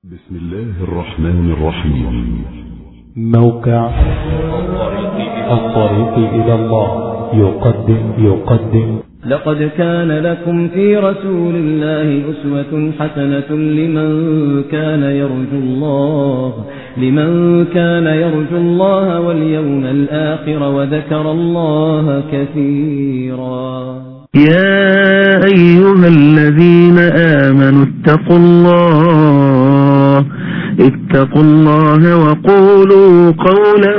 بسم الله الرحمن الرحيم موقع الطريق إلى الله يقدم يقدم لقد كان لكم في رسول الله أسوة حسنة لمن كان يرجو الله لمن كان يرجو الله واليوم الآخر وذكر الله كثيرا يا أيها الذين آمنوا اتقوا الله اتقوا الله وقولوا قولا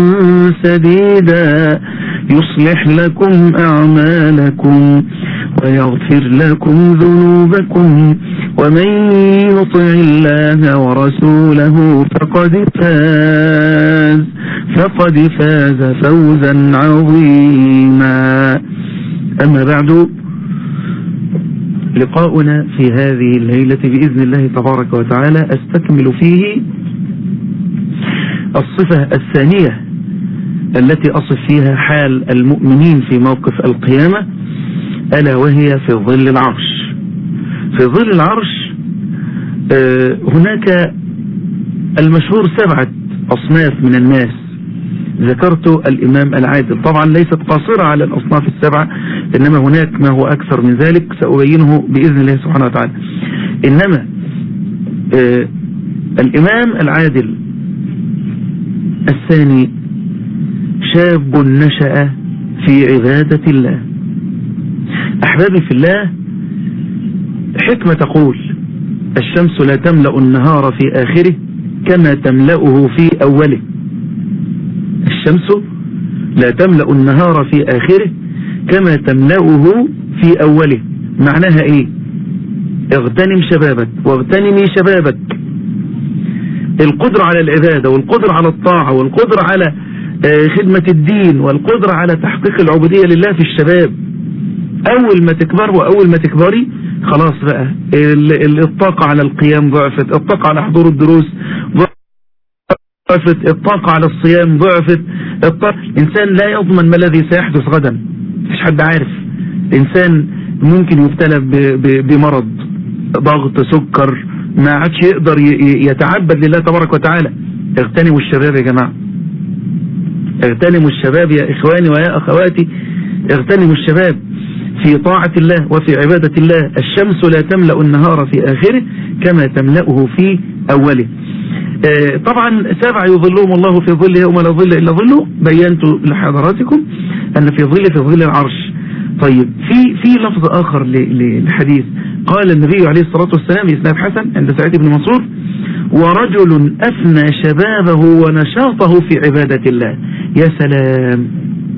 سديدا يصلح لكم أعمالكم ويغفر لكم ذنوبكم ومن يطع الله ورسوله فقد فاز فقد فاز فوزا عظيما أما بعد لقاؤنا في هذه الليلة بإذن الله تبارك وتعالى أستكمل فيه الصفة الثانية التي أصف فيها حال المؤمنين في موقف القيامة ألا وهي في ظل العرش في ظل العرش هناك المشهور سبعة أصناف من الناس ذكرت الإمام العادل طبعا ليست قاصرة على الأصناف السبعة إنما هناك ما هو أكثر من ذلك سأبينه بإذن الله سبحانه وتعالى إنما آه الإمام العادل الثاني شاب نشأ في عبادة الله أحبابي في الله حكمة تقول الشمس لا تملأ النهار في آخره كما تملأه في أوله الشمس لا تملأ النهار في آخره كما تملأه في أوله معناها إيه اغتنم شبابك واغتنمي شبابك القدرة على العبادة والقدرة على الطاعة والقدرة على خدمة الدين والقدرة على تحقيق العبودية لله في الشباب أول ما تكبر وأول ما تكبري خلاص بقى الطاقة على القيام ضعفت الطاقة على حضور الدروس ضعفت الطاقة على الصيام ضعفت الطاقة الإنسان لا يضمن ما الذي سيحدث غدا مفيش حد عارف الإنسان ممكن يبتلى بمرض ضغط سكر ما عادش يقدر يتعبد لله تبارك وتعالى اغتنموا الشباب يا جماعة اغتنموا الشباب يا إخواني ويا أخواتي اغتنموا الشباب في طاعة الله وفي عبادة الله الشمس لا تملأ النهار في آخره كما تملأه في أوله طبعا سبع يظلهم الله في ظله يوم لا ظل إلا ظله بينت لحضراتكم أن في ظل في ظل العرش طيب في في لفظ آخر للحديث قال النبي عليه الصلاة والسلام بإسناد حسن عند سعيد بن منصور ورجل أفنى شبابه ونشاطه في عبادة الله يا سلام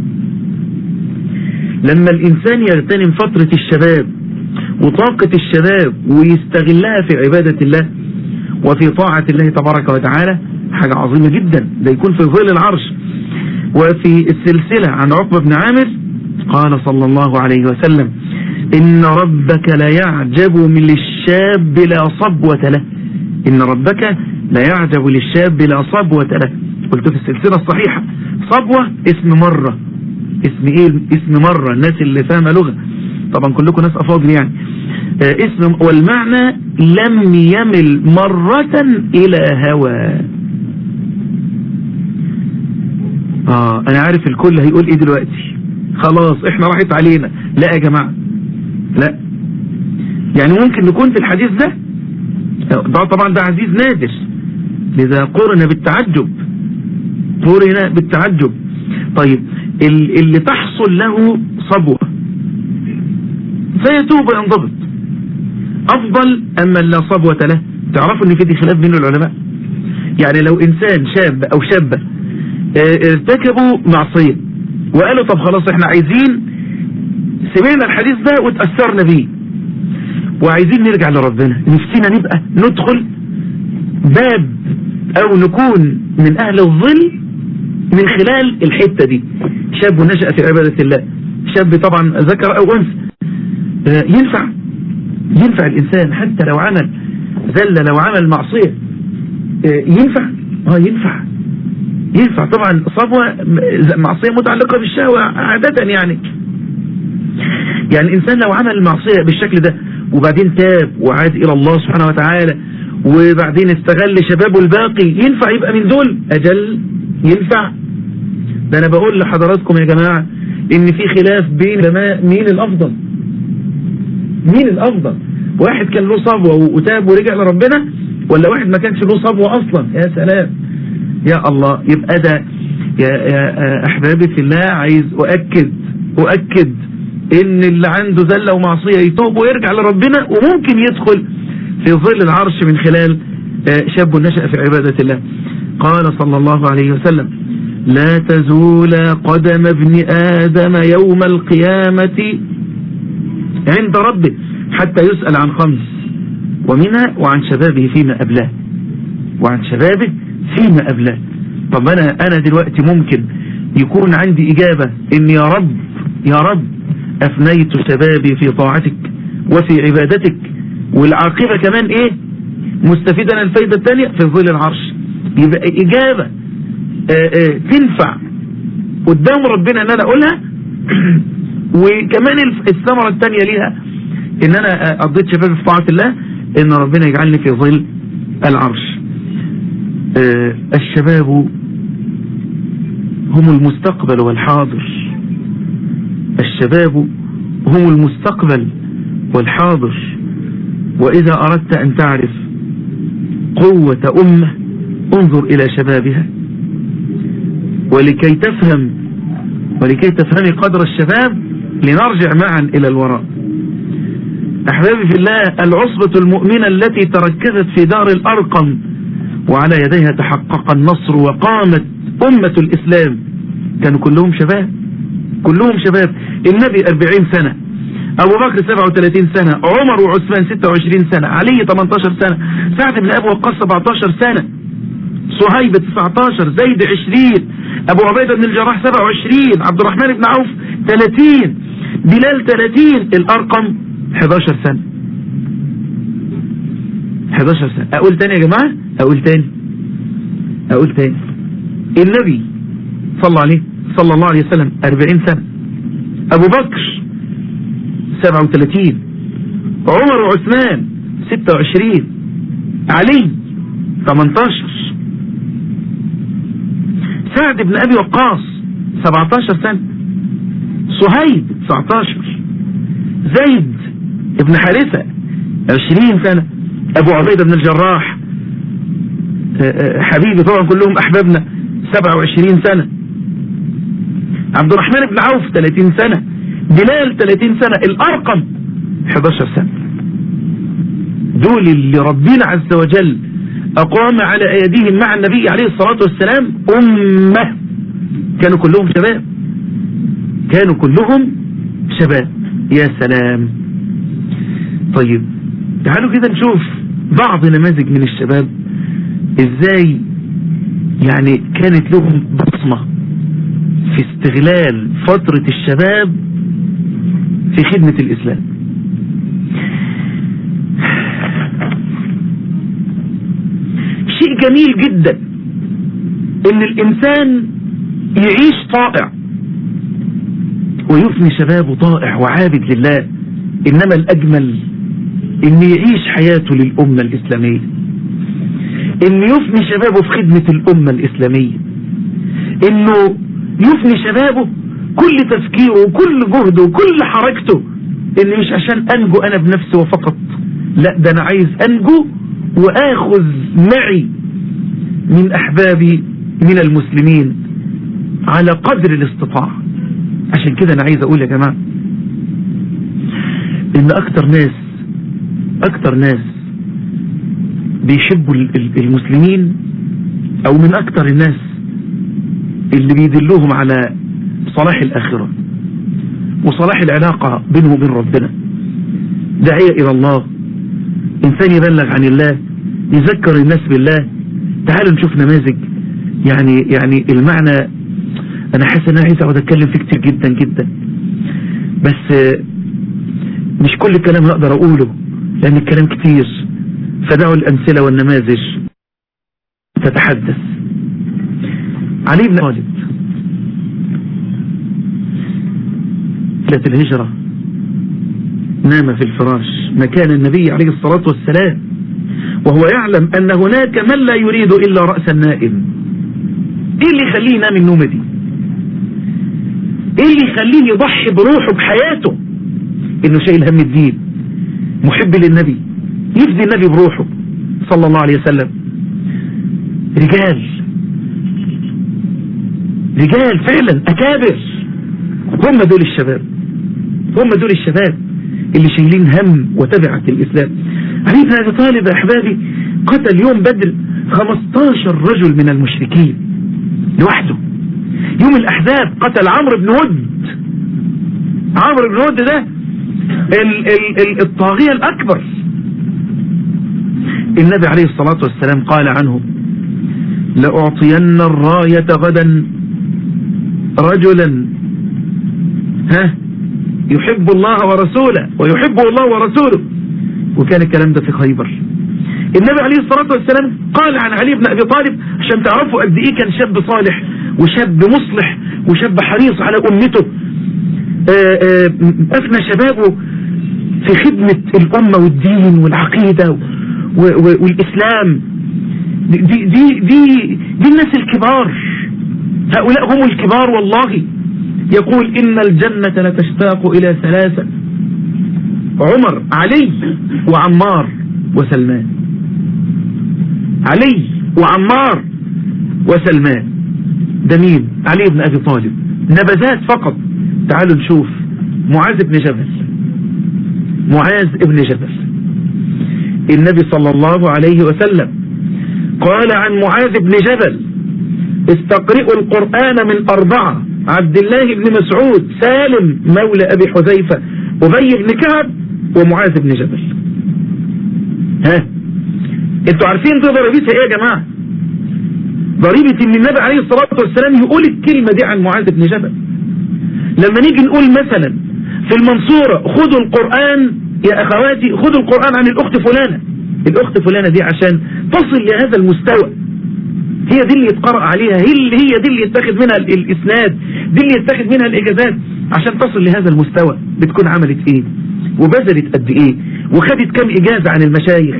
لما الإنسان يغتنم فترة الشباب وطاقة الشباب ويستغلها في عبادة الله وفي طاعة الله تبارك وتعالى حاجة عظيمة جدا ده يكون في ظل العرش وفي السلسلة عن عقبة بن عامر قال صلى الله عليه وسلم إن ربك لا يعجب من الشاب لا صبوة له إن ربك لا يعجب للشاب لا صبوة له قلت في السلسلة الصحيحة صبوة اسم مرة اسم ايه اسم مرة الناس اللي فاهمة لغة طبعا كلكم ناس افاضل يعني آه اسم والمعنى لم يمل مرة الى هوى اه انا عارف الكل هيقول ايه دلوقتي خلاص احنا راحت علينا لا يا جماعة لا يعني ممكن نكون في الحديث ده ده طبعا ده عزيز نادر لذا قرن بالتعجب قرن بالتعجب طيب اللي تحصل له صبوة فيتوب وينضبط افضل اما لا صبوة له تعرفوا ان في دي خلاف بين العلماء يعني لو انسان شاب او شابة ارتكبوا معصية وقالوا طب خلاص احنا عايزين سمعنا الحديث ده وتأثرنا بيه وعايزين نرجع لربنا نفسنا نبقى ندخل باب او نكون من اهل الظل من خلال الحتة دي شاب نشأ في عبادة الله شاب طبعا ذكر او انثى ينفع ينفع الانسان حتى لو عمل ذل لو عمل معصية ينفع اه ينفع ينفع طبعا صبوة معصية متعلقة بالشهوة عادة يعني يعني الانسان لو عمل المعصية بالشكل ده وبعدين تاب وعاد الى الله سبحانه وتعالى وبعدين استغل شبابه الباقي ينفع يبقى من دول أجل ينفع ده أنا بقول لحضراتكم يا جماعة إن في خلاف بين علماء مين الأفضل مين الأفضل واحد كان له صبوة وتاب ورجع لربنا ولا واحد ما كانش له صبوة أصلا يا سلام يا الله يبقى ده يا, يا أحبابي في الله عايز أؤكد أؤكد إن اللي عنده زلة ومعصية يتوب ويرجع لربنا وممكن يدخل في ظل العرش من خلال شاب نشأ في عبادة الله قال صلى الله عليه وسلم لا تزول قدم ابن آدم يوم القيامة عند ربه حتى يسأل عن خمس ومنها وعن شبابه فيما أبلاه وعن شبابه فيما أبلاه طب أنا, أنا دلوقتي ممكن يكون عندي إجابة إن يا رب يا رب أفنيت شبابي في طاعتك وفي عبادتك والعاقبة كمان إيه مستفيدا الفايدة الثانية في ظل العرش يبقى إجابة آآ آآ تنفع قدام ربنا ان انا اقولها وكمان الثمرة الثانية ليها ان انا قضيت شبابي في طاعة الله ان ربنا يجعلني في ظل العرش الشباب هم المستقبل والحاضر الشباب هم المستقبل والحاضر وإذا أردت أن تعرف قوة أمة انظر إلى شبابها ولكي تفهم ولكي تفهمي قدر الشباب لنرجع معا إلى الوراء أحبابي في الله العصبة المؤمنة التي تركزت في دار الأرقم وعلى يديها تحقق النصر وقامت أمة الإسلام كانوا كلهم شباب كلهم شباب النبي 40 سنة أبو بكر 37 سنة عمر وعثمان 26 سنة علي 18 سنة سعد بن أبي وقاص 17 سنة صهيب 19 زيد 20 أبو عبيدة بن الجراح 27 عبد الرحمن بن عوف 30 بلال 30 الأرقم 11 سنة 11 سنة أقول تاني يا جماعة أقول تاني أقول تاني النبي صلى الله عليه صلى الله عليه وسلم 40 سنة أبو بكر 37 عمر وعثمان 26 علي 18 سعد بن أبي وقاص 17 سنة صهيب 19 زيد بن حارثة 20 سنة أبو عبيدة بن الجراح حبيبي طبعا كلهم أحبابنا 27 سنة عبد الرحمن بن عوف 30 سنة بلال 30 سنة الأرقم 11 سنة دول اللي ربنا عز وجل أقام على أيديهم مع النبي عليه الصلاة والسلام أمة كانوا كلهم شباب كانوا كلهم شباب يا سلام طيب تعالوا كده نشوف بعض نماذج من الشباب ازاي يعني كانت لهم بصمة في استغلال فترة الشباب في خدمة الإسلام شيء جميل جدا ان الانسان يعيش طائع ويفني شبابه طائع وعابد لله انما الاجمل ان يعيش حياته للامة الاسلامية ان يفني شبابه في خدمة الامة الاسلامية انه يفني شبابه كل تفكيره وكل جهده وكل حركته ان مش عشان انجو انا بنفسي وفقط لا ده انا عايز انجو واخذ معي من احبابي من المسلمين على قدر الاستطاعة عشان كده انا عايز اقول يا جماعة ان اكتر ناس اكتر ناس بيحبوا المسلمين او من اكتر الناس اللي بيدلوهم على صلاح الاخرة وصلاح العلاقة بينه وبين ربنا داعية الى الله انسان يبلغ عن الله يذكر الناس بالله تعالوا نشوف نماذج يعني يعني المعنى انا حاسس ان انا عايز اقعد اتكلم فيه كتير جدا جدا بس مش كل الكلام هقدر اقوله لان الكلام كتير فدعوا الامثلة والنماذج تتحدث علي بن خالد ليلة الهجرة نام في الفراش مكان النبي عليه الصلاة والسلام وهو يعلم أن هناك من لا يريد إلا رأس النائم إيه اللي يخليه ينام النومة دي إيه اللي يخليه يضحي بروحه بحياته إنه شايل هم الدين محب للنبي يفدي النبي بروحه صلى الله عليه وسلم رجال رجال فعلا أكابر هم دول الشباب هم دول الشباب اللي شايلين هم وتبعة الإسلام علي بن أبي طالب يا أحبابي قتل يوم بدر 15 رجل من المشركين لوحده يوم الأحزاب قتل عمرو بن ود عمرو بن ود ده ال ال ال الطاغية الأكبر النبي عليه الصلاة والسلام قال عنه لأعطين الراية غدا رجلا ها يحب الله ورسوله ويحبه الله ورسوله وكان الكلام ده في خيبر النبي عليه الصلاة والسلام قال عن علي بن أبي طالب عشان تعرفوا قد إيه كان شاب صالح وشاب مصلح وشاب حريص على أمته أفنى شبابه في خدمة الأمة والدين والعقيدة والإسلام دي, دي, دي, دي الناس الكبار هؤلاء هم الكبار والله يقول إن الجنة لتشتاق إلى ثلاثة عمر علي وعمار وسلمان علي وعمار وسلمان ده مين علي بن أبي طالب نبذات فقط تعالوا نشوف معاذ بن جبل معاذ بن جبل النبي صلى الله عليه وسلم قال عن معاذ بن جبل استقرئوا القرآن من أربعة عبد الله بن مسعود سالم مولى أبي حذيفة أبي بن كعب ومعاذ بن جبل ها انتوا عارفين دي ضريبتها ايه يا جماعة ضريبة ان النبي عليه الصلاة والسلام يقول الكلمة دي عن معاذ بن جبل لما نيجي نقول مثلا في المنصورة خذوا القرآن يا اخواتي خذوا القرآن عن الاخت فلانة الاخت فلانة دي عشان تصل لهذا المستوى هي دي اللي يتقرأ عليها هي اللي هي دي اللي يتخذ منها الاسناد دي اللي يتخذ منها الاجازات عشان تصل لهذا المستوى بتكون عملت ايه وبذلت قد ايه وخدت كم اجازة عن المشايخ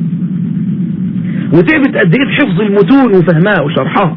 وتعبت قد ايه في حفظ المتون وفهمها وشرحها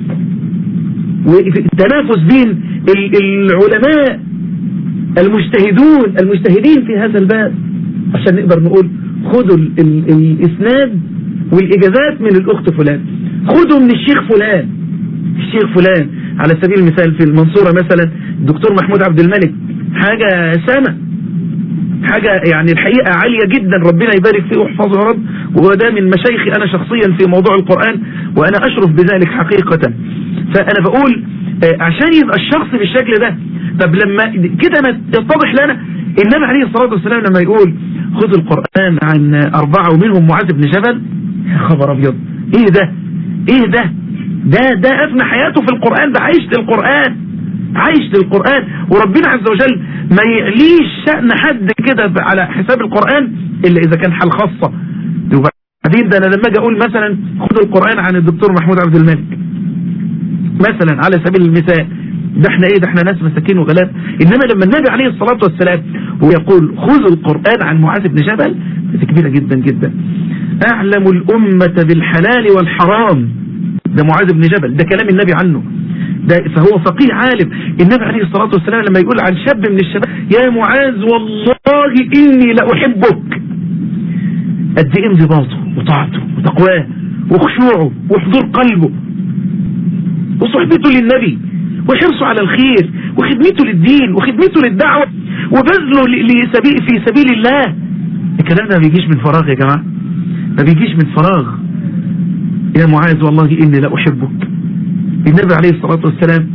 والتنافس بين العلماء المجتهدون المجتهدين في هذا الباب عشان نقدر نقول خدوا ال ال الاسناد والاجازات من الاخت فلان خدوا من الشيخ فلان الشيخ فلان على سبيل المثال في المنصورة مثلا الدكتور محمود عبد الملك حاجة سنة حاجة يعني الحقيقة عالية جدا ربنا يبارك فيه ويحفظه يا رب وهو ده من مشايخي أنا شخصيا في موضوع القرآن وأنا أشرف بذلك حقيقة فأنا بقول عشان يبقى الشخص بالشكل ده طب لما كده يتضح لنا النبي عليه الصلاة والسلام لما يقول خذ القرآن عن أربعة ومنهم معاذ بن جبل يا خبر أبيض إيه ده إيه ده ده ده أفنى حياته في القرآن ده عايش للقرآن عايش للقرآن وربنا عز وجل ما يعليش شأن حد كده على حساب القرآن إلا إذا كان حال خاصة وبعدين ده أنا لما أجي أقول مثلا خذوا القرآن عن الدكتور محمود عبد الملك مثلا على سبيل المثال ده احنا ايه ده احنا ناس مساكين وغلاب انما لما النبي عليه الصلاة والسلام ويقول خذوا القرآن عن معاذ بن جبل ده كبيرة جدا جدا اعلم الامة بالحلال والحرام ده معاذ بن جبل ده كلام النبي عنه ده فهو فقيه عالم النبي عليه الصلاة والسلام لما يقول عن شاب من الشباب يا معاذ والله إني لأحبك قد ايه انضباطه وطاعته وتقواه وخشوعه وحضور قلبه وصحبته للنبي وحرصه على الخير وخدمته للدين وخدمته للدعوة وبذله لسبيل في سبيل الله الكلام ده ما بيجيش من فراغ يا جماعة ما بيجيش من فراغ يا معاذ والله إني لأحبك النبي عليه الصلاة والسلام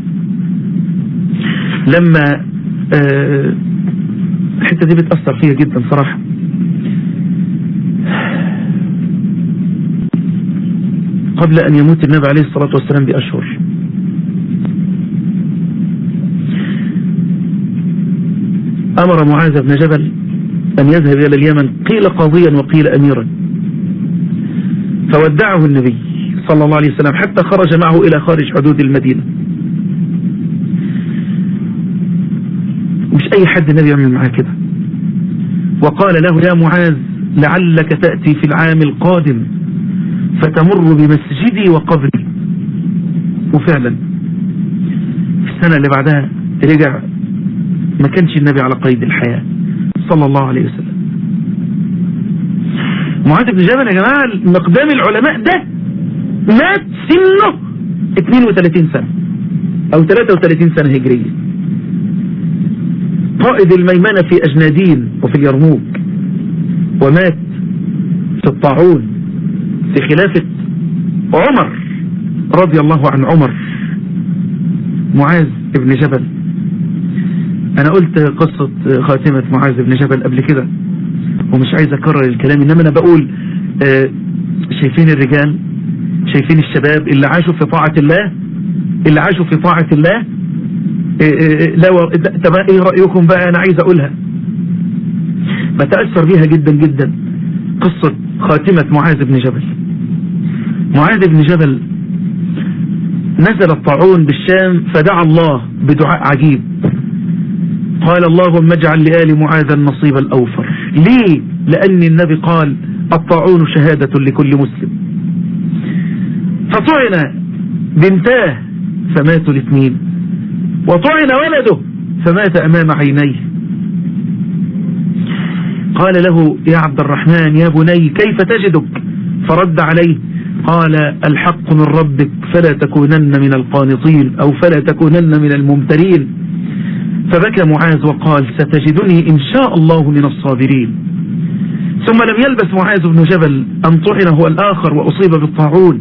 لما آه الحتة دي بتأثر فيها جدا صراحة قبل أن يموت النبي عليه الصلاة والسلام بأشهر أمر معاذ بن جبل أن يذهب إلى اليمن قيل قاضيا وقيل أميرا فودعه النبي صلى الله عليه وسلم حتى خرج معه إلى خارج حدود المدينة مش أي حد النبي يعمل معاه كده وقال له يا معاذ لعلك تأتي في العام القادم فتمر بمسجدي وقبري وفعلا في السنة اللي بعدها رجع ما كانش النبي على قيد الحياة صلى الله عليه وسلم معاذ بن جبل يا جماعة مقدام العلماء ده مات سنه 32 سنة او 33 سنة هجرية قائد الميمنة في اجنادين وفي اليرموك ومات في الطاعون في خلافة عمر رضي الله عن عمر معاذ بن جبل انا قلت قصة خاتمة معاذ بن جبل قبل كده ومش عايز اكرر الكلام انما انا بقول آه شايفين الرجال شايفين الشباب اللي عاشوا في طاعة الله اللي عاشوا في طاعة الله آه آه لا و... طب ايه رأيكم بقى انا عايز اقولها بتأثر بيها جدا جدا قصة خاتمة معاذ بن جبل معاذ بن جبل نزل الطاعون بالشام فدعا الله بدعاء عجيب قال اللهم اجعل لآل معاذ النصيب الأوفر ليه لأن النبي قال الطاعون شهادة لكل مسلم فطعن بنتاه فماتوا الاثنين وطعن ولده فمات أمام عينيه قال له يا عبد الرحمن يا بني كيف تجدك فرد عليه قال الحق من ربك فلا تكونن من القانطين أو فلا تكونن من الممترين فبكى معاذ وقال ستجدني إن شاء الله من الصابرين ثم لم يلبس معاذ بن جبل أن طعن هو الآخر وأصيب بالطاعون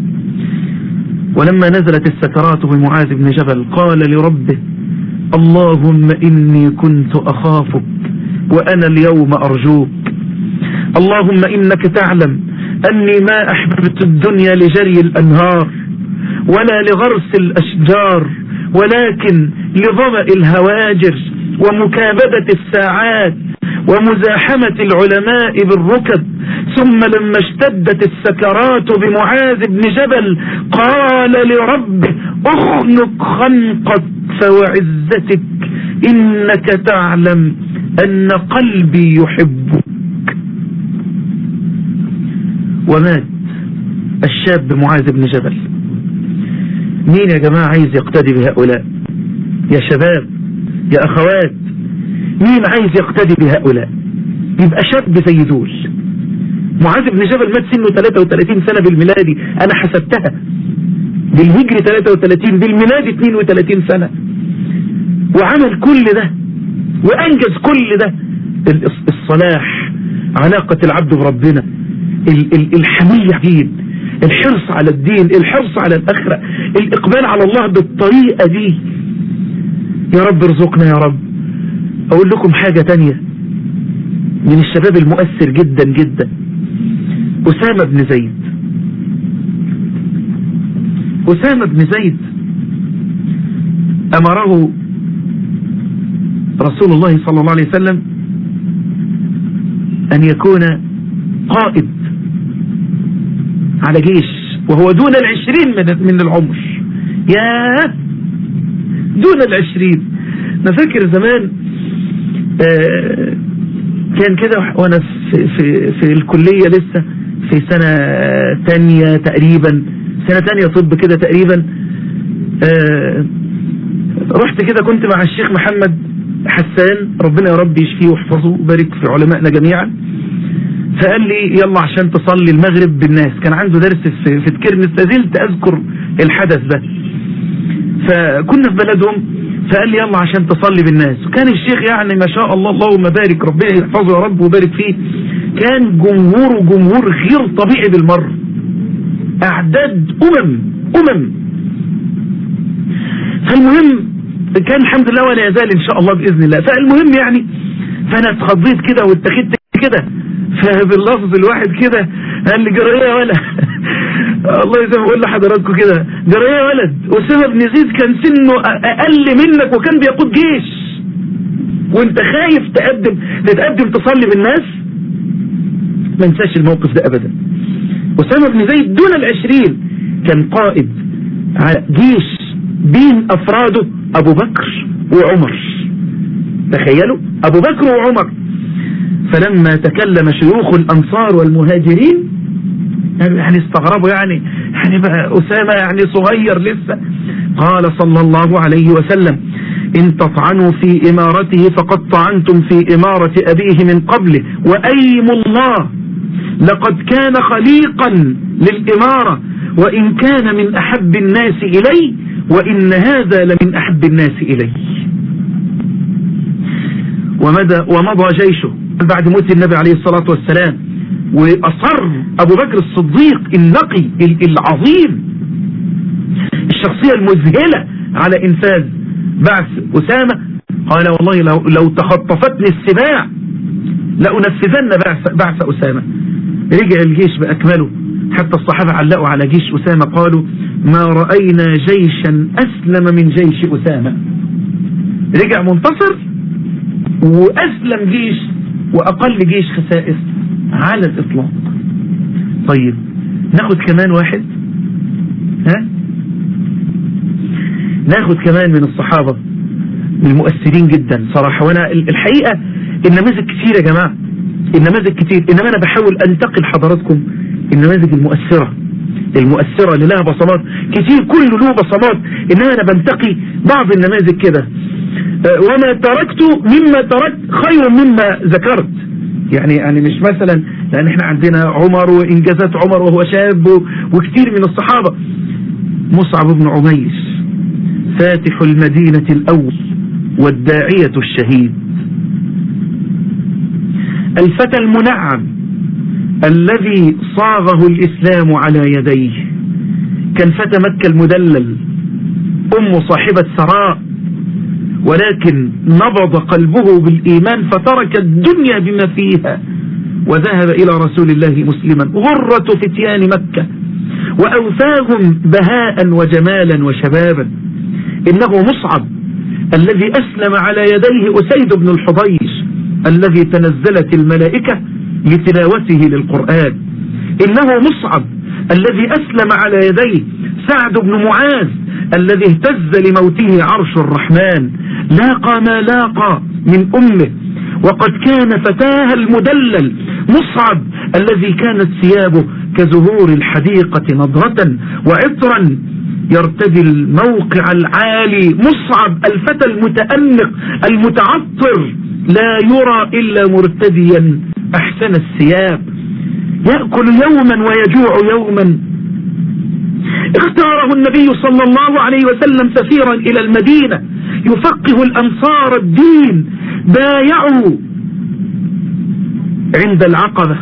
ولما نزلت السكرات بمعاذ بن جبل قال لربه اللهم إني كنت أخافك وأنا اليوم أرجوك اللهم إنك تعلم أني ما أحببت الدنيا لجري الأنهار ولا لغرس الأشجار ولكن لظمأ الهواجر ومكابدة الساعات ومزاحمة العلماء بالركب ثم لما اشتدت السكرات بمعاذ بن جبل قال لربه اخنق خنقك فوعزتك إنك تعلم أن قلبي يحبك ومات الشاب معاذ بن جبل مين يا جماعة عايز يقتدي بهؤلاء يا شباب يا أخوات مين عايز يقتدي بهؤلاء يبقى شاب زي دول معاذ بن جبل مات سنه 33 سنة بالميلادي أنا حسبتها بالهجري 33 بالميلادي 32 سنة وعمل كل ده وأنجز كل ده الصلاح علاقة العبد بربنا الحمية دين الحرص على الدين الحرص على الأخرة الإقبال على الله بالطريقة دي يا رب ارزقنا يا رب أقول لكم حاجة تانية من الشباب المؤثر جدا جدا أسامة بن زيد أسامة بن زيد أمره رسول الله صلى الله عليه وسلم أن يكون قائد على جيش وهو دون العشرين من من العمر يا دون العشرين انا فاكر زمان آه كان كده وانا في, في, في الكلية لسه في سنة تانية تقريبا سنة تانية طب كده تقريبا آه رحت كده كنت مع الشيخ محمد حسان ربنا يا رب يشفيه ويحفظه وبارك في علمائنا جميعا فقال لي يلا عشان تصلي المغرب بالناس كان عنده درس في, في تكرنس لازلت اذكر الحدث ده فكنا في بلدهم فقال لي يلا عشان تصلي بالناس وكان الشيخ يعني ما شاء الله اللهم بارك ربنا يحفظه يا رب وبارك فيه كان جمهوره جمهور غير طبيعي بالمرة اعداد امم امم فالمهم كان الحمد لله ولا يزال ان شاء الله باذن الله فالمهم يعني فانا اتخضيت كده واتخذت كده فباللفظ الواحد كده قال لي جرى يا ولد الله زي ما بقول لحضراتكم كده جرى يا ولد اسامه بن زيد كان سنه اقل منك وكان بيقود جيش وانت خايف تقدم تتقدم تصلي بالناس ما انساش الموقف ده ابدا اسامه بن زيد دون العشرين كان قائد على جيش بين افراده ابو بكر وعمر تخيلوا ابو بكر وعمر فلما تكلم شيوخ الأنصار والمهاجرين يعني استغربوا يعني يعني بقى أسامة يعني صغير لسه قال صلى الله عليه وسلم إن تطعنوا في إمارته فقد طعنتم في إمارة أبيه من قبله وأيم الله لقد كان خليقا للإمارة وإن كان من أحب الناس إلي وإن هذا لمن أحب الناس إلي ومدى ومضى جيشه بعد موت النبي عليه الصلاة والسلام وأصر أبو بكر الصديق النقي العظيم الشخصية المذهلة على إنفاذ بعث أسامة قال والله لو, لو تخطفتني السباع لأنفذن بعث, بعث أسامة رجع الجيش بأكمله حتى الصحابة علقوا على جيش أسامة قالوا ما رأينا جيشا أسلم من جيش أسامة رجع منتصر وأسلم جيش وأقل جيش خسائر على الإطلاق طيب ناخد كمان واحد ها ناخد كمان من الصحابة المؤثرين جدا صراحة وانا الحقيقة النماذج كتير يا جماعة النماذج كتير انما انا بحاول انتقل حضراتكم النماذج المؤثرة المؤثرة اللي لها بصمات كتير كله له بصمات انما انا بنتقي بعض النماذج كده وما تركت مما تركت خير مما ذكرت يعني يعني مش مثلا لان احنا عندنا عمر وانجازات عمر وهو شاب وكتير من الصحابة مصعب بن عمير فاتح المدينة الاول والداعية الشهيد الفتى المنعم الذي صاغه الإسلام على يديه كان فتى مكة المدلل أم صاحبة ثراء ولكن نبض قلبه بالإيمان فترك الدنيا بما فيها وذهب إلى رسول الله مسلما غرة فتيان مكة وأوفاهم بهاء وجمالا وشبابا إنه مصعب الذي أسلم على يديه أسيد بن الحضير الذي تنزلت الملائكة لتلاوته للقرآن إنه مصعب الذي أسلم على يديه سعد بن معاذ الذي اهتز لموته عرش الرحمن لاقى ما لاقى من أمه وقد كان فتاه المدلل مصعب الذي كانت ثيابه كزهور الحديقة نضرة وعطرا يرتدي الموقع العالي مصعب الفتى المتأنق المتعطر لا يرى إلا مرتديا أحسن الثياب يأكل يوما ويجوع يوما اختاره النبي صلى الله عليه وسلم سفيرا إلى المدينة يفقه الأنصار الدين بايعوا عند العقبة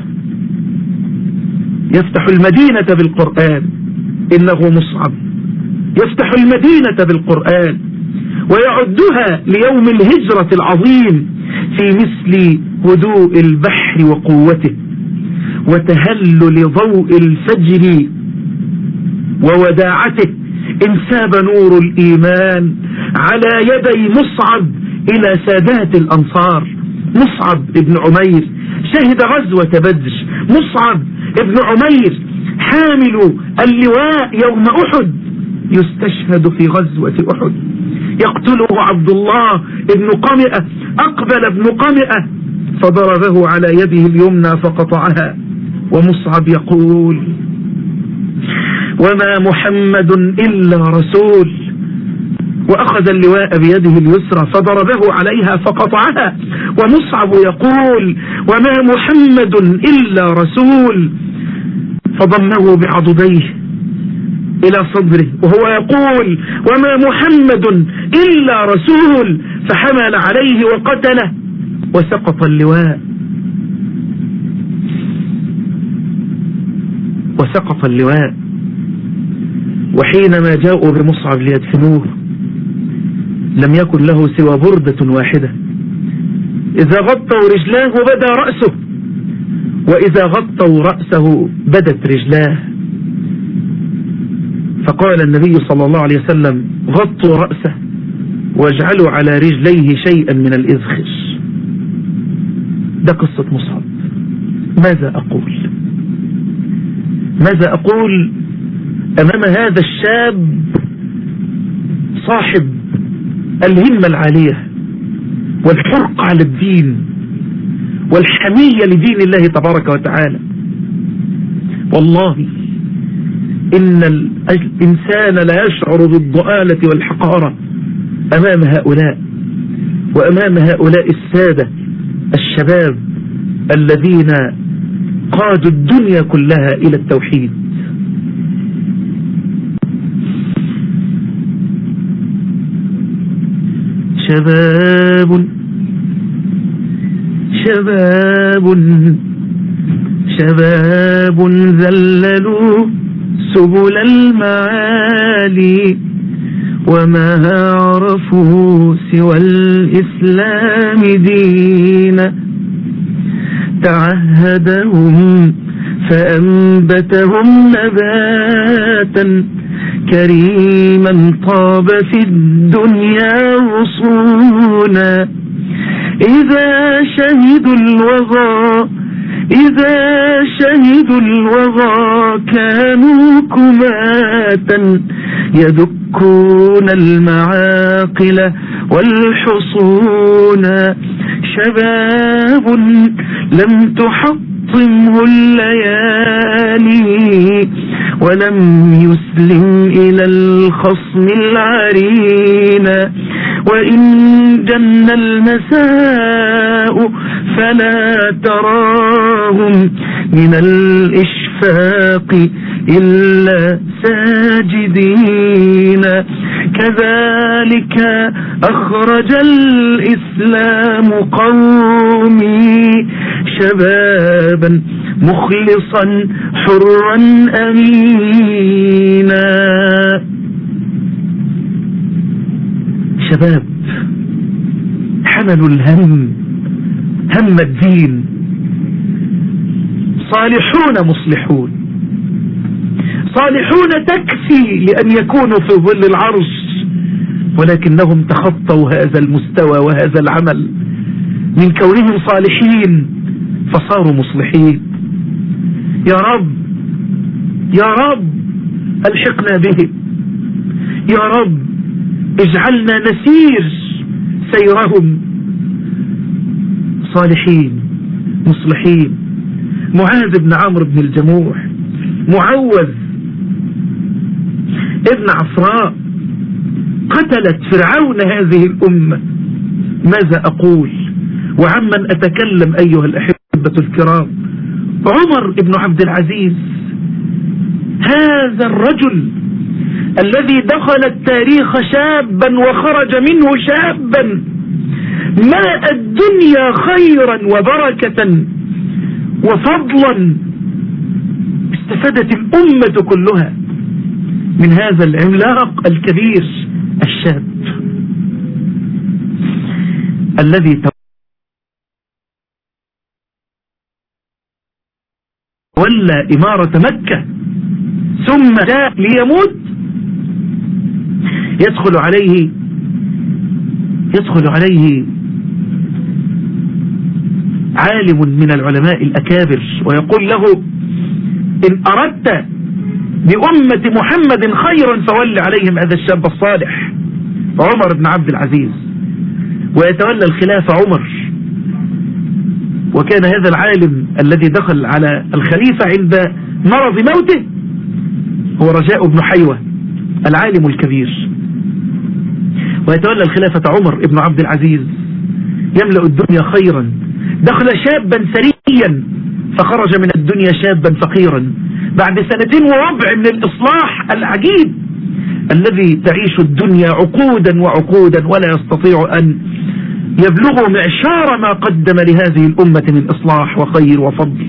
يفتح المدينة بالقرآن إنه مصعب يفتح المدينة بالقرآن ويعدها ليوم الهجرة العظيم في مثل هدوء البحر وقوته وتهلل ضوء الفجر ووداعته انساب نور الإيمان على يدي مصعب إلى سادات الأنصار مصعب ابن عمير شهد غزوة بدر مصعب ابن عمير حامل اللواء يوم أحد يستشهد في غزوة أحد يقتله عبد الله ابن قمئة أقبل ابن قمئة فضربه على يده اليمنى فقطعها ومصعب يقول وما محمد إلا رسول وأخذ اللواء بيده اليسرى فضربه عليها فقطعها ومصعب يقول وما محمد إلا رسول فضمه بعضديه إلى صدره وهو يقول وما محمد إلا رسول فحمل عليه وقتله وسقط اللواء وسقط اللواء وحينما جاءوا بمصعب ليدفنوه لم يكن له سوى بردة واحدة إذا غطوا رجلاه بدا رأسه وإذا غطوا رأسه بدت رجلاه فقال النبي صلى الله عليه وسلم غطوا رأسه واجعلوا على رجليه شيئا من الإذخر ده قصة مصعب ماذا أقول ماذا أقول أمام هذا الشاب صاحب الهمة العالية والحرق على الدين والحمية لدين الله تبارك وتعالى والله إن الإنسان لا يشعر بالضآلة والحقارة أمام هؤلاء وأمام هؤلاء السادة الشباب الذين قادوا الدنيا كلها إلى التوحيد شباب شباب شباب ذللوا سبل المعالي وما عرفوا سوى الإسلام دينا تعهدهم فأنبتهم نباتا كريما طاب في الدنيا وصونا إذا شهدوا الوغى إذا شهدوا الوغى كانوا كماتا يدكون المعاقل والحصون شباب لم تحطمه الليالي ولم يسلم إلى الخصم العرين وإن جن المساء فلا تراهم من الإشفاق إلا ساجدين كذلك أخرج الإسلام قومي شبابا مخلصا حرا أمينا شباب حملوا الهم هم الدين صالحون مصلحون صالحون تكفي لأن يكونوا في ظل العرش ولكنهم تخطوا هذا المستوى وهذا العمل من كونهم صالحين فصاروا مصلحين يا رب يا رب الحقنا بهم يا رب اجعلنا نسير سيرهم صالحين مصلحين معاذ بن عمرو بن الجموح معوذ ابن عفراء قتلت فرعون هذه الأمة ماذا أقول وعمن أتكلم أيها الأحبة الكرام عمر بن عبد العزيز هذا الرجل الذي دخل التاريخ شابا وخرج منه شابا ملأ الدنيا خيرا وبركة وفضلا استفادت الأمة كلها من هذا العملاق الكبير الشاب الذي تولى إمارة مكة ثم جاء ليموت يدخل عليه يدخل عليه عالم من العلماء الأكابر ويقول له إن أردت بأمة محمد خيرا فول عليهم هذا الشاب الصالح عمر بن عبد العزيز ويتولى الخلافة عمر وكان هذا العالم الذي دخل على الخليفة عند مرض موته هو رجاء بن حيوة العالم الكبير ويتولى الخلافة عمر بن عبد العزيز يملأ الدنيا خيرا دخل شابا سريا فخرج من الدنيا شابا فقيرا بعد سنتين وربع من الإصلاح العجيب الذي تعيش الدنيا عقودا وعقودا ولا يستطيع أن يبلغوا معشار ما قدم لهذه الأمة من إصلاح وخير وفضل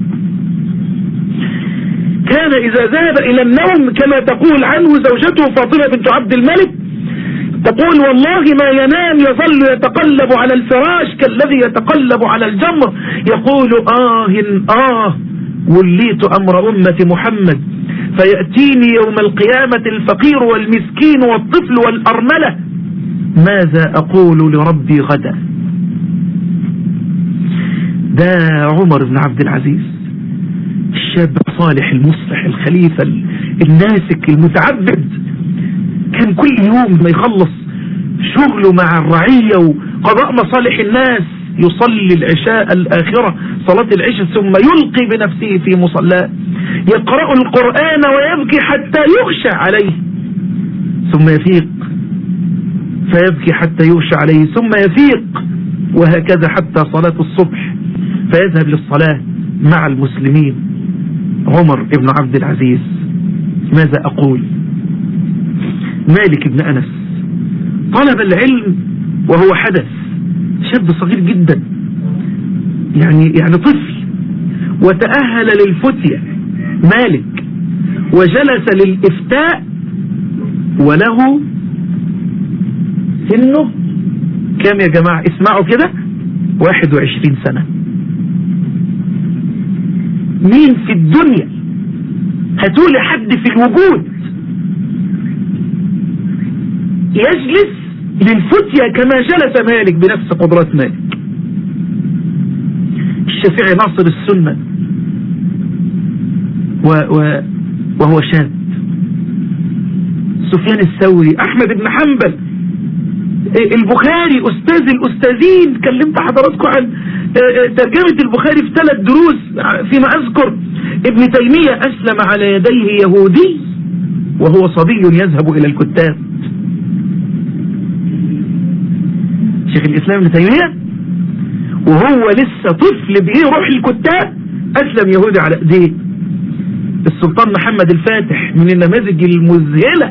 كان إذا ذهب إلى النوم كما تقول عنه زوجته فاطمة بنت عبد الملك تقول والله ما ينام يظل يتقلب على الفراش كالذي يتقلب على الجمر يقول آه آه وليت أمر أمة محمد فيأتيني يوم القيامة الفقير والمسكين والطفل والأرملة ماذا أقول لربي غدا ده عمر بن عبد العزيز الشاب الصالح المصلح الخليفة الناسك المتعبد كان كل يوم ما يخلص شغله مع الرعية وقضاء مصالح الناس يصلي العشاء الآخرة صلاة العشاء ثم يلقي بنفسه في مصلاه يقرأ القرآن ويبكي حتى يغشى عليه ثم يفيق فيبكي حتى يغشى عليه ثم يفيق وهكذا حتى صلاة الصبح فيذهب للصلاة مع المسلمين عمر بن عبد العزيز ماذا أقول مالك بن أنس طلب العلم وهو حدث شاب صغير جدا يعني يعني طفل وتأهل للفتية مالك وجلس للإفتاء وله سنه كم يا جماعة اسمعوا كده 21 سنة مين في الدنيا هتقول حد في الوجود يجلس للفتية كما جلس مالك بنفس قدرات مالك الشافعي ناصر السنة و و وهو شاب سفيان الثوري احمد بن حنبل البخاري استاذ الاستاذين كلمت حضراتكم عن ترجمة البخاري في ثلاث دروس فيما اذكر ابن تيمية اسلم على يديه يهودي وهو صبي يذهب الى الكتاب شيخ الاسلام ابن تيمية وهو لسه طفل بيروح الكتاب اسلم يهودي على ايديه السلطان محمد الفاتح من النماذج المذهلة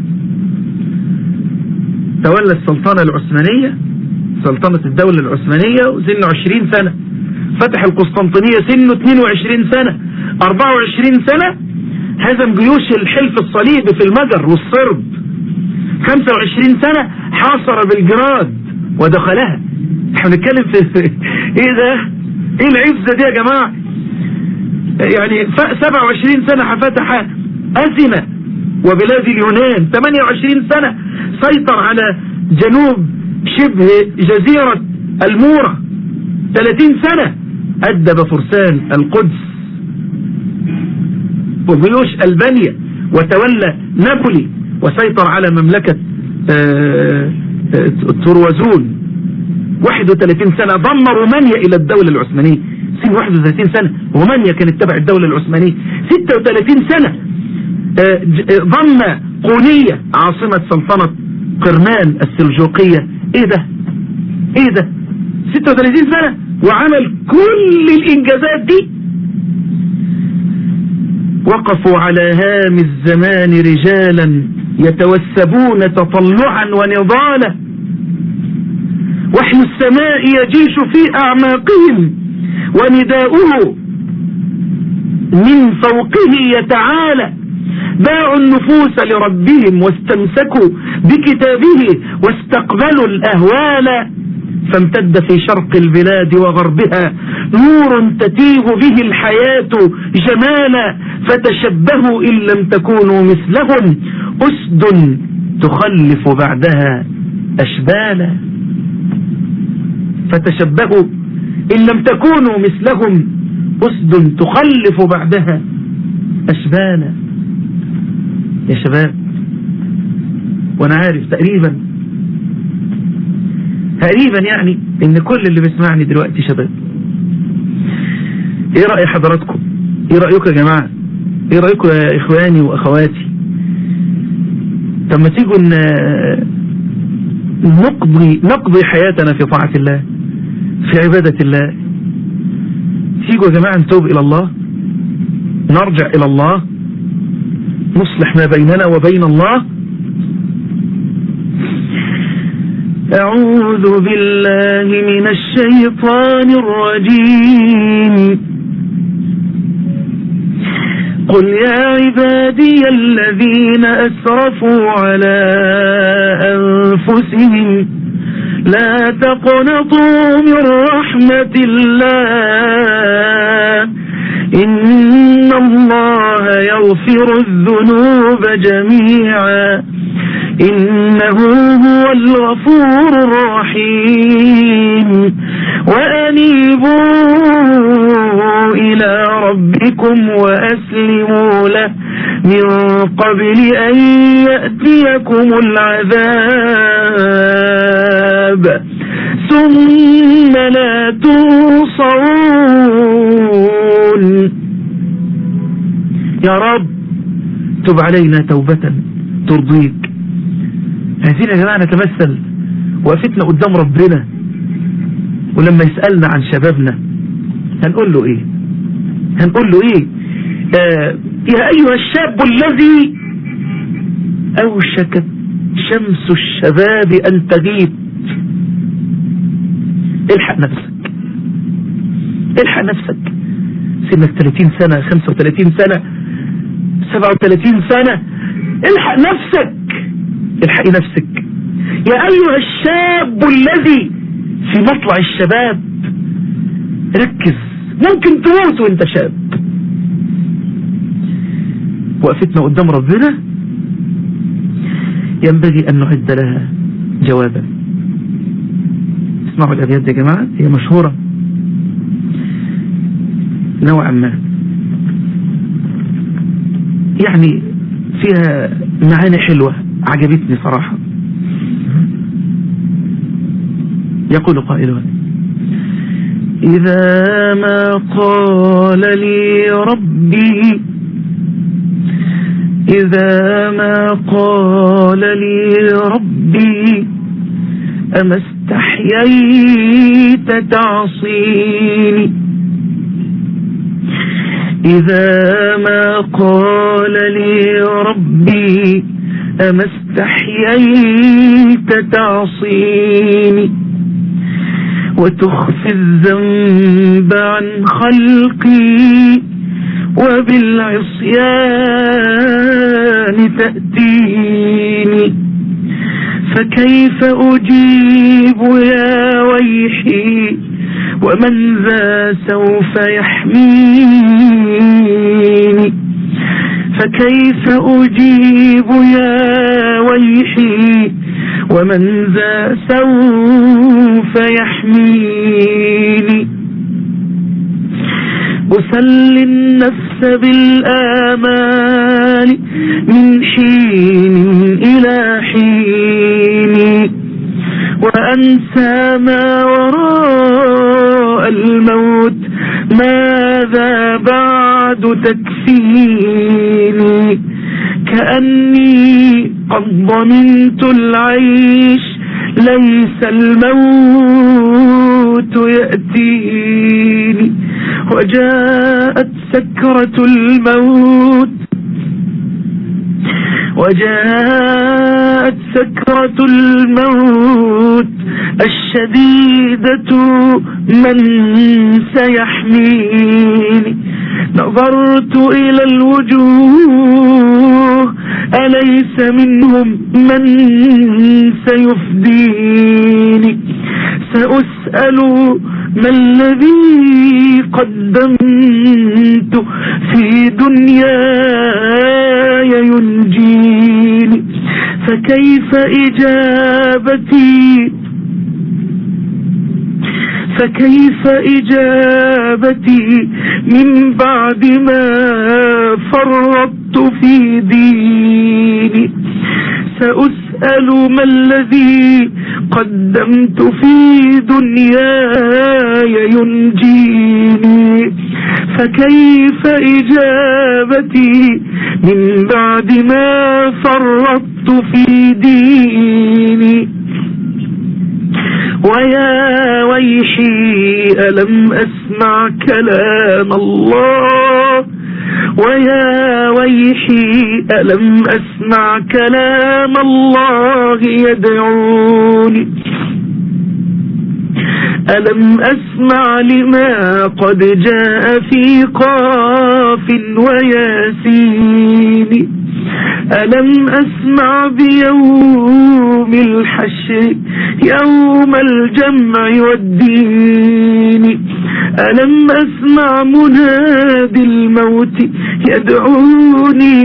تولى السلطنة العثمانية سلطنة الدولة العثمانية وسنه 20 سنة فتح القسطنطينية سنه 22 سنة 24 سنة هزم جيوش الحلف الصليبي في المجر والصرب 25 سنة حاصر بلجراد ودخلها احنا بنتكلم في ايه ده ايه العزة دي يا جماعة يعني 27 سنة فتح أزمة وبلاد اليونان 28 سنة سيطر على جنوب شبه جزيرة المورة 30 سنة أدب فرسان القدس وجيوش ألبانيا وتولى نابولي وسيطر على مملكة تروازون 31 سنة ضم رومانيا إلى الدولة العثمانية سن 31 سنة رومانيا كانت تبع الدولة العثمانية 36 سنة ضم قونية عاصمة سلطنة قرمان السلجوقية ايه ده ايه ده 36 سنة وعمل كل الانجازات دي وقفوا على هام الزمان رجالا يتوسبون تطلعا ونضالا وحي السماء يجيش في اعماقهم ونداؤه من فوقه يتعالى باعوا النفوس لربهم واستمسكوا بكتابه واستقبلوا الأهوال فامتد في شرق البلاد وغربها نور تتيه به الحياة جمالا فتشبهوا إن لم تكونوا مثلهم أسد تخلف بعدها أشبالا فتشبهوا إن لم تكونوا مثلهم أسد تخلف بعدها أشبالا يا شباب وانا عارف تقريبا تقريبا يعني ان كل اللي بيسمعني دلوقتي شباب ايه رأي حضراتكم ايه رأيكم يا جماعة ايه رأيكم يا اخواني واخواتي طب ما تيجوا نقضي نقضي حياتنا في طاعة الله في عبادة الله تيجوا يا جماعة نتوب الى الله نرجع الى الله نصلح ما بيننا وبين الله أعوذ بالله من الشيطان الرجيم قل يا عبادي الذين أسرفوا على أنفسهم لا تقنطوا من رحمة الله إن الله يغفر الذنوب جميعا إنه هو الغفور الرحيم وأنيبوا إلى ربكم وأسلموا له من قبل أن يأتيكم العذاب ثم لا تنصرون يا رب تب علينا توبة ترضيك عايزين يا جماعة نتمثل وقفتنا قدام ربنا ولما يسألنا عن شبابنا هنقول له ايه هنقول له ايه آه يا ايها الشاب الذي اوشكت شمس الشباب ان تغيب الحق نفسك الحق نفسك سنك 30 سنة 35 سنة 37 سنة الحق نفسك الحقي نفسك يا ايها الشاب الذي في مطلع الشباب ركز ممكن تموت وانت شاب وقفتنا قدام ربنا ينبغي ان نعد لها جوابا اسمعوا الابيات يا جماعة هي مشهورة نوعا ما يعني فيها معاني حلوة عجبتني صراحة يقول قائلها إذا ما قال لي ربي إذا ما قال لي ربي أما استحييت تعصيني إذا ما قال لي ربي أما استحييت تعصيني وتخفي الذنب عن خلقي وبالعصيان تأتيني فكيف أجيب يا ويحي ومن ذا سوف يحميني فكيف أجيب يا ويحي ومن ذا سوف يحميني أسلي النفس بالآمال من حين إلى حين وأنسى ما وراء الموت ماذا بعد تكفيني كأني قد ضمنت العيش ليس الموت يأتيني وجاءت سكرة الموت وجاءت سكرة الموت الشديدة من سيحميني نظرت إلى الوجوه أليس منهم من سيفديني سأسأل ما الذي قدمت في دنياي ينجيني فكيف إجابتي فكيف إجابتي من بعد ما فرطت في ديني سأسأل ما الذي قدمت في دنياي ينجيني فكيف إجابتي من بعد ما فرطت في ديني ويا ويحي ألم أسمع كلام الله ويا ويحي ألم أسمع كلام الله يدعوني ألم أسمع لما قد جاء في قاف وياسين ألم أسمع بيوم الحشر يوم الجمع والدين ألم أسمع منادي الموت يدعوني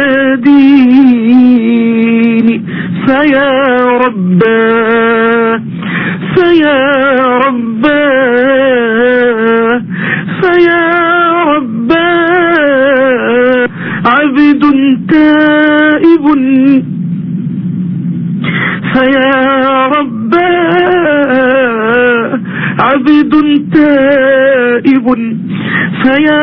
يناديني فيا رباه فيا ربا فيا ربا عبد تائب فيا ربا عبد تائب فيا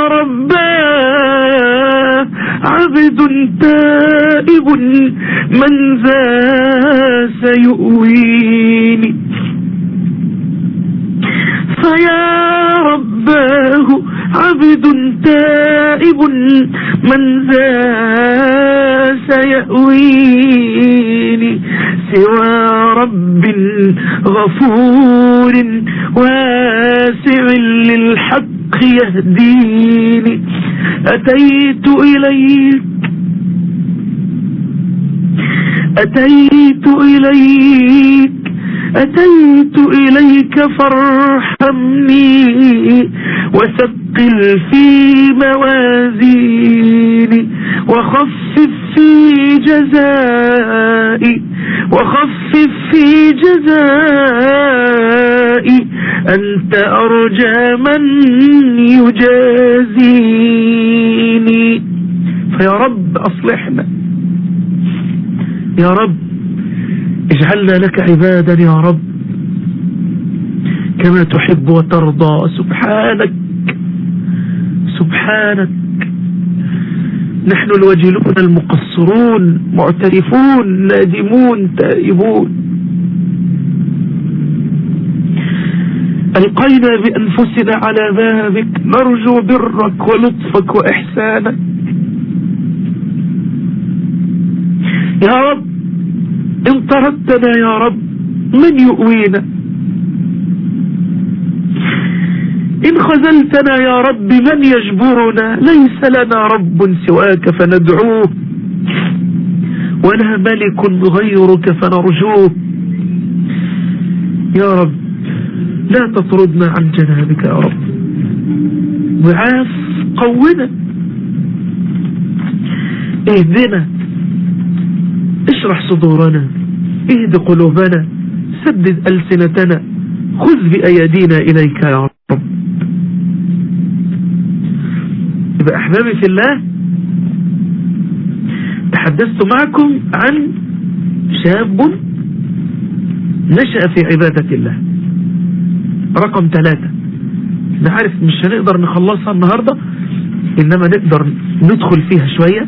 رباه عبد تائب من ذا سيؤويني فيا رباه عبد تائب من ذا سيأويني سوى رب غفور واسع للحق يهديني أتيت إليك أتيت إليك أتيت إليك فارحمني وثقل في موازيني وخفف في جزائي وخفف في جزائي أنت أرجى من يجازيني فيا رب أصلحنا يا رب اجعلنا لك عبادا يا رب كما تحب وترضى سبحانك سبحانك نحن الوجلون المقصرون معترفون نادمون تائبون ألقينا بأنفسنا على بابك نرجو برك ولطفك وإحسانك يا رب إن طردتنا يا رب من يؤوينا إن خذلتنا يا رب من يجبرنا ليس لنا رب سواك فندعوه ولا ملك غيرك فنرجوه يا رب لا تطردنا عن جنابك يا رب ضعاف قونا اهدنا اشرح صدورنا اهد قلوبنا سدد ألسنتنا خذ بأيدينا إليك يا رب يبقى أحبابي في الله تحدثت معكم عن شاب نشأ في عبادة الله رقم ثلاثة نعرف مش هنقدر نخلصها النهاردة إنما نقدر ندخل فيها شوية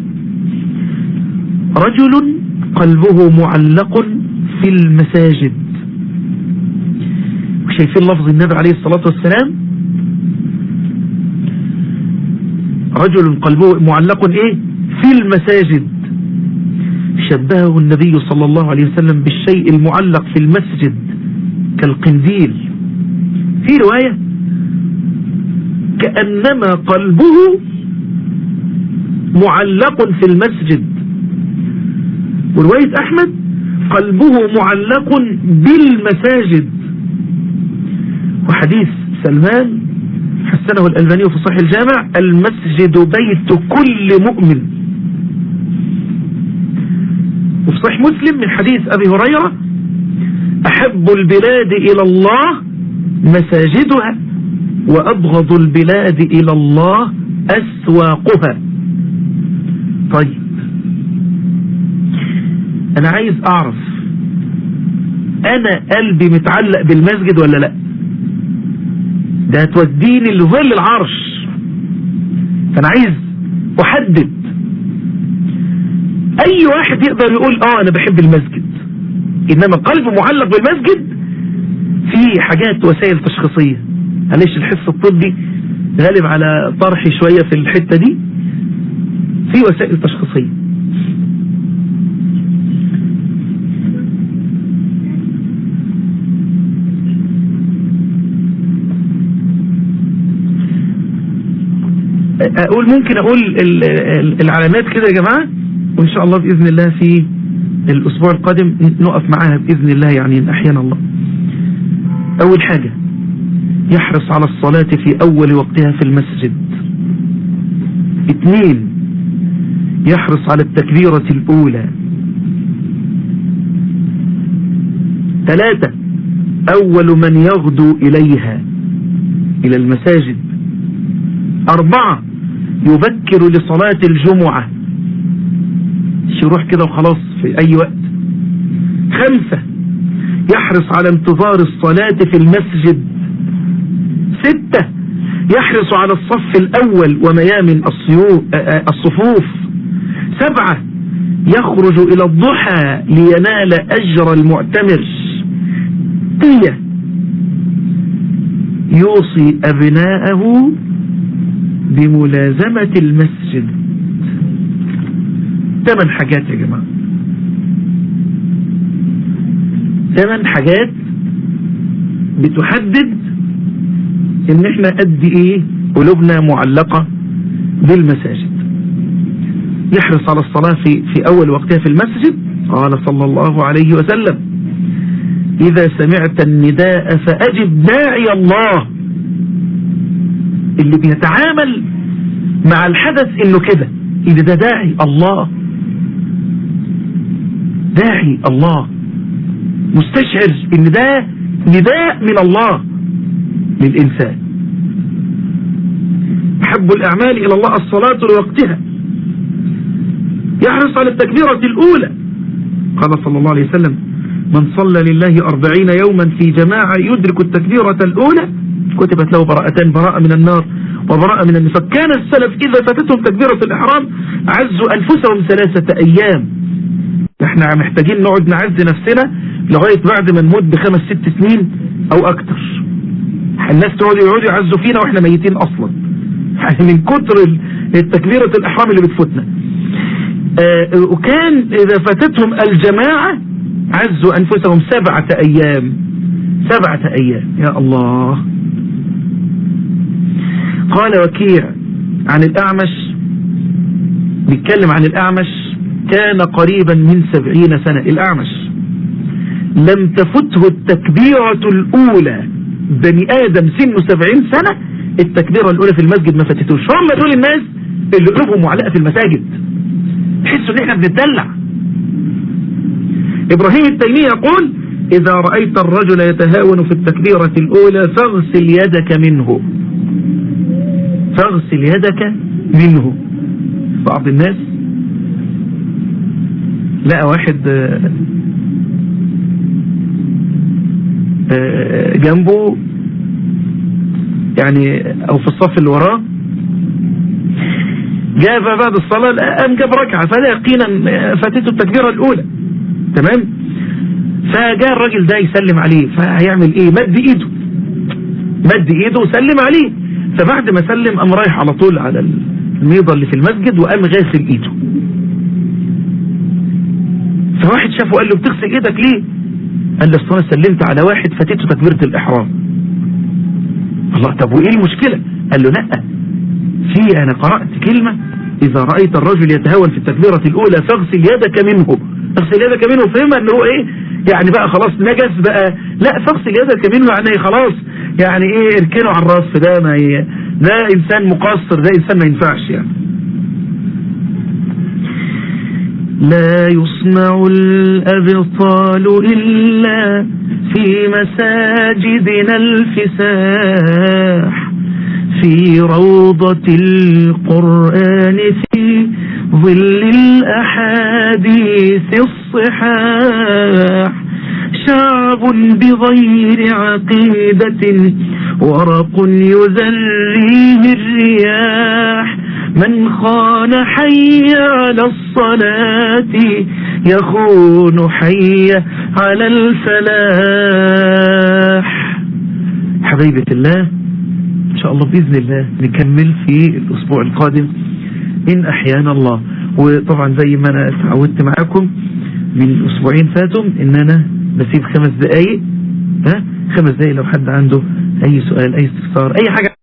رجل قلبه معلق في المساجد وشايفين لفظ النبي عليه الصلاة والسلام رجل قلبه معلق ايه في المساجد شبهه النبي صلى الله عليه وسلم بالشيء المعلق في المسجد كالقنديل في رواية كأنما قلبه معلق في المسجد ورواية أحمد قلبه معلق بالمساجد وحديث سلمان حسنه الألباني في صحيح الجامع المسجد بيت كل مؤمن وفي صحيح مسلم من حديث أبي هريرة أحب البلاد إلى الله مساجدها وأبغض البلاد إلى الله أسواقها طيب أنا عايز أعرف أنا قلبي متعلق بالمسجد ولا لأ ده هتوديني لظل العرش فأنا عايز أحدد أي واحد يقدر يقول آه أنا بحب المسجد إنما قلبه معلق بالمسجد في حاجات وسائل تشخيصية معلش الحس الطبي غالب على طرحي شوية في الحتة دي في وسائل تشخيصية اقول ممكن اقول العلامات كده يا جماعة وان شاء الله باذن الله في الاسبوع القادم نقف معاها باذن الله يعني ان احيانا الله اول حاجة يحرص على الصلاة في اول وقتها في المسجد اثنين يحرص على التكبيرة الاولى ثلاثة اول من يغدو اليها الى المساجد اربعة يبكر لصلاة الجمعة مش يروح كده وخلاص في اي وقت خمسة يحرص على انتظار الصلاة في المسجد ستة يحرص على الصف الأول وميامن الصفوف سبعة يخرج إلى الضحى لينال أجر المعتمر تية يوصي أبناءه بملازمة المسجد ثمان حاجات يا جماعة ثمان حاجات بتحدد ان احنا قد ايه قلوبنا معلقة بالمساجد يحرص على الصلاة في, في اول وقتها في المسجد قال صلى الله عليه وسلم اذا سمعت النداء فاجب داعي الله اللي بيتعامل مع الحدث انه كده اللي ده داعي الله داعي الله مستشعر ان ده نداء من الله للإنسان أحب الأعمال إلى الله الصلاة لوقتها يحرص على التكبيرة الأولى قال صلى الله عليه وسلم من صلى لله أربعين يوما في جماعة يدرك التكبيرة الأولى كتبت له براءتان براءة من النار وبراءة من النفاق كان السلف إذا فاتتهم تكبيرة الإحرام عزوا أنفسهم ثلاثة أيام احنا محتاجين نقعد نعز نفسنا لغاية بعد ما نموت بخمس ست سنين او اكتر الناس تقعد يقعدوا يعزوا فينا واحنا ميتين اصلا يعني من كتر التكبيرة الاحرام اللي بتفوتنا اه وكان اذا فاتتهم الجماعة عزوا انفسهم سبعة ايام سبعة ايام يا الله قال وكيع عن الاعمش بيتكلم عن الاعمش كان قريبا من سبعين سنة الأعمش لم تفته التكبيرة الأولى بني آدم سنه سبعين سنة التكبيرة الأولى في المسجد ما فاتتوش هم دول الناس اللي قلوبهم معلقة في المساجد تحسوا ان احنا بنتدلع إبراهيم التيمي يقول إذا رأيت الرجل يتهاون في التكبيرة الأولى فاغسل يدك منه فاغسل يدك منه بعض الناس لقى واحد جنبه يعني او في الصف اللي وراه جاء بعد الصلاة قام جاب ركعة فلا يقينا فاتته التكبيرة الاولى تمام فجاء الراجل ده يسلم عليه فهيعمل ايه مد ايده مد ايده وسلم عليه فبعد ما سلم قام رايح على طول على الميضة اللي في المسجد وقام غاسل ايده فواحد شافه قال له بتغسل ايدك ليه قال له اصل انا سلمت على واحد فاتته تكبيرة الاحرام الله طب وايه المشكلة قال له لا في انا قرأت كلمة اذا رأيت الرجل يتهاون في التكبيرة الاولى فاغسل يدك منه اغسل يدك منه فهمها ان هو ايه يعني بقى خلاص نجس بقى لا فاغسل يدك منه يعني خلاص يعني ايه اركنه على الرف ده ما ي... ده انسان مقصر ده انسان ما ينفعش يعني لا يصنع الأبطال إلا في مساجدنا الفساح في روضة القرآن في ظل الأحاديث الصحاح شعب بغير عقيدة ورق يزريه الرياح من خان حي على الصلاة يخون حي على الفلاح حبيبة الله إن شاء الله بإذن الله نكمل في الأسبوع القادم إن أحيانا الله وطبعا زي ما أنا تعودت معاكم من أسبوعين فاتوا إن أنا بسيب خمس دقايق ها خمس دقايق لو حد عنده أي سؤال أي استفسار أي حاجة